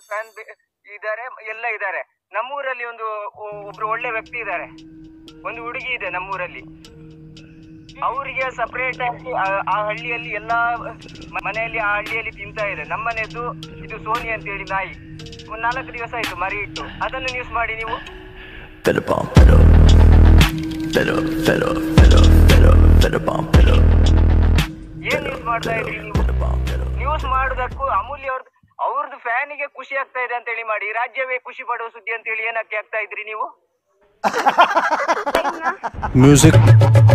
Fan ಇದ್ದಾರೆ ಎಲ್ಲ ಇದ್ದಾರೆ ನಮ್ಮೂರಲ್ಲಿ ಒಂದು ಒ- ಒಬ್ರು ಒಳ್ಳೆ ವ್ಯಕ್ತಿ ಇದ್ದಾರೆ ಒಂದು ಹುಡುಗಿ ಇದೆ ನಮ್ಮೂರಲ್ಲಿ ಅವರಿಗೆ ಸಪರೇಟ್ ಆಗಿ ಆ- ಆ ಹಳ್ಳಿಯಲ್ಲಿ ಎಲ್ಲಾ ಮ- ಮನೆಯಲ್ಲಿ ಆ ಹಳ್ಳಿಯಲ್ಲಿ ತಿಂತಾ ಇದೆ ನಮ್ಮನೆದ್ದು ಇದು ಸೋನಿ ಅಂತ ಹೇಳಿ ನಾಯಿ ಒಂದ್ ನಾಲ್ಕು ದಿವಸ ಆಯ್ತು ಮರಿ ಇಟ್ಟು ಅದನ್ನು ನ್ಯೂಸ್ ಮಾಡಿ ನೀವು Better bomb, better. Better, better, better, better, better bomb, better. ಏನ್ ನ್ಯೂಸ್ ಮಾಡ್ತಾ ಇದ್ರಿ ನೀವು Better bomb, better. ನ್ಯೂಸ್ ಮಾಡುದಕ್ಕೂ ಅಮೂಲ್ಯ ಅವ್ರದ್ದು ಅವ್ರದ್ದು ಫ್ಯಾನಿಗೆ ಖುಷಿ ಆಗ್ತಾ ಇದೆ ಅಂತ ಹೇಳಿ ಮಾಡಿ ರಾಜ್ಯವೇ ಖುಷಿ ಪಡುವ ಸುದ್ದಿ ಅಂತ ಹೇಳಿ ಏನಕ್ಕೆ ಆಗ್ತಾ ಇದ್ರಿ ನೀವು Music